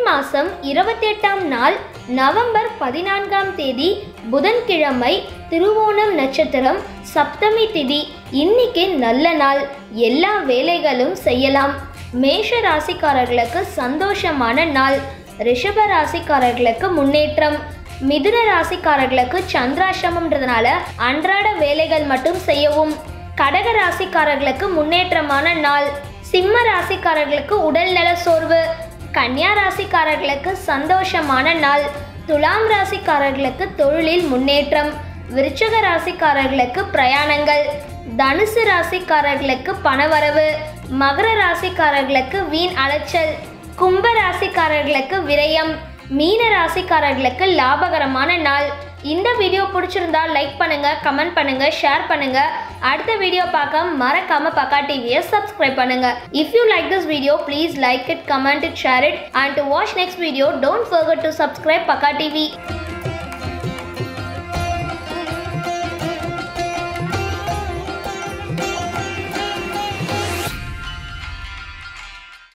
மாதம் இருபத்தெட்டாம் நாள் நவம்பர் பதினான்காம் தேதி புதன்கிழமை திருவோணம் நட்சத்திரம் சப்தமி திதி இன்னைக்கு நல்ல நாள் எல்லா வேலைகளும் செய்யலாம் மேஷ ராசிக்காரர்களுக்கு சந்தோஷமான நாள் ரிஷப ராசிக்காரர்களுக்கு முன்னேற்றம் மிதுன ராசிக்காரர்களுக்கு சந்திராசிரமம்ன்றதுனால அன்றாட வேலைகள் மட்டும் செய்யவும் கடக ராசிக்காரர்களுக்கு முன்னேற்றமான நாள் சிம்ம ராசிக்காரர்களுக்கு உடல்நல சோர்வு கன்னியா ராசிக்காரர்களுக்கு சந்தோஷமான நாள் துலாம் ராசிக்காரர்களுக்கு தொழிலில் முன்னேற்றம் விருச்சக ராசிக்காரர்களுக்கு பிரயாணங்கள் தனுசு ராசிக்காரர்களுக்கு பணவரவு மகர ராசிக்காரர்களுக்கு வீண் அலைச்சல் கும்ப ராசிக்காரர்களுக்கு விரயம் மீன ராசிக்காரர்களுக்கு லாபகரமான நாள் இந்த வீடியோ பிடிச்சிருந்தா லைக் பண்ணுங்க கமெண்ட் பண்ணுங்க ஷேர் பண்ணுங்க அடுத்த வீடியோ பார்க்க மறக்காம பக்கா டிவியை சப்ஸ்கிரைப் பண்ணுங்க if you like this video please like it comment it share it and to watch next video don't forget to subscribe Pakka TV